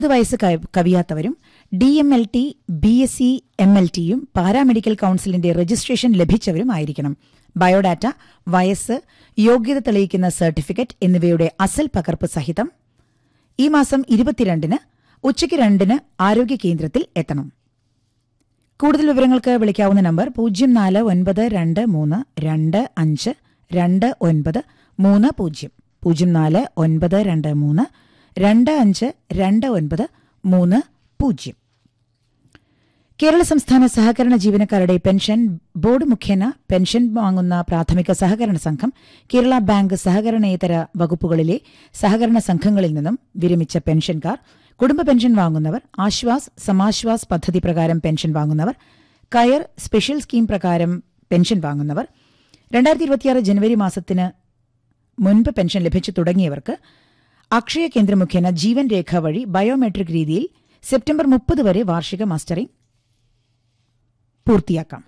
പത്ത് വയസ്സ് ക- കവിയാത്തവരും D M L T B S C M L ടിയും പാരാമെഡിക്കൽ കൌൺസിലിന്റെ രജിസ്ട്രേഷൻ ലഭിച്ചവരും ആയിരിക്കണം ബയോഡാറ്റ വയസ്സ് യോഗ്യത തെളിയിക്കുന്ന സർട്ടിഫിക്കറ്റ് എന്നിവയുടെ അസൽ പകർപ്പ് സഹിതം ഈ മാസം ഇരുപത്തിരണ്ടിന് ഉച്ചയ്ക്ക് രണ്ടിന് ആരോഗ്യ കേന്ദ്രത്തിൽ എത്തണം കൂടുതൽ വിവരങ്ങൾക്ക് വിളിക്കാവുന്ന നമ്പർ പൂജ്യം നാല് ഒൻപത് രണ്ട് മൂന്ന് രണ്ട് അഞ്ച് രണ്ട് ഒൻപത് മൂന്ന് പൂജ്യം പൂജ്യം നാല് ഒൻപത് രണ്ട് മൂന്ന് രണ്ട് അഞ്ച് രണ്ട് ഒൻപത് മൂന്ന് പൂജ്യം കേരള സംസ്ഥാന സഹകരണ ജീവനക്കാരുടെ പെൻഷൻ ബോർഡ് മുഖേന പെൻഷൻ വാങ്ങുന്ന പ്രാഥമിക സഹകരണ സംഘം കേരള ബാങ്ക് സഹകരണേതര വകുപ്പുകളിലെ സഹകരണ സംഘങ്ങളിൽ നിന്നും വിരമിച്ച പെൻഷൻകാർ കുടുംബ പെൻഷൻ വാങ്ങുന്നവർ ആശ്വാസ് സമാശ്വാസ് പദ്ധതി പ്രകാരം പെൻഷൻ വാങ്ങുന്നവർ കയർ സ്പെഷ്യൽ സ്കീം പ്രകാരം പെൻഷൻ വാങ്ങുന്നവർ രണ്ടായിരത്തി ഇരുപത്തിയാറ് ജനുവരി മാസത്തിന് മുൻപ് പെൻഷൻ ലഭിച്ചു തുടങ്ങിയവർക്ക് അക്ഷയ കേന്ദ്ര മുഖേന ജീവൻ രേഖ വഴി ബയോമെട്രിക് രീതിയിൽ സെപ്റ്റംബർ മുപ്പത് വരെ വാർഷിക മാസ്റ്ററിംഗ് പൂർത്തിയാക്കാം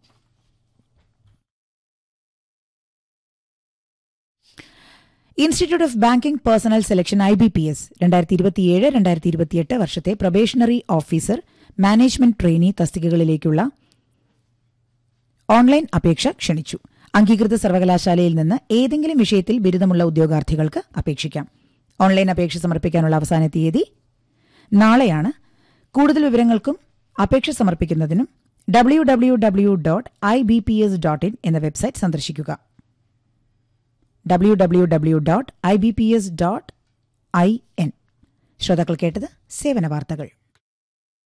institute of banking personnel selection I B P S രണ്ടായിരത്തി ഇരുപത്തിയേഴ് രണ്ടായിരത്തി ഇരുപത്തിയെട്ട് വർഷത്തെ പ്രൊബേഷണറി ഓഫീസർ മാനേജ്മെന്റ് ട്രെയിനി തസ്തികകളിലേക്കുള്ള ഓൺലൈൻ അപേക്ഷ ക്ഷണിച്ചു അംഗീകൃത സർവകലാശാലയിൽ നിന്ന് ഏതെങ്കിലും വിഷയത്തിൽ ബിരുദമുള്ള ഉദ്യോഗാർത്ഥികൾക്ക് അപേക്ഷിക്കാം ഓൺലൈൻ അപേക്ഷ സമർപ്പിക്കാനുള്ള അവസാന തീയതി നാളെയാണ് കൂടുതൽ വിവരങ്ങൾക്കും അപേക്ഷ സമർപ്പിക്കുന്നതിനും W W W dot I B P S dot in എന്ന വെബ്സൈറ്റ് സന്ദർശിക്കുക W W W dot I B P S dot I N ശ്രോതാക്കൾ കേട്ടത് സേവന വാർത്തകൾ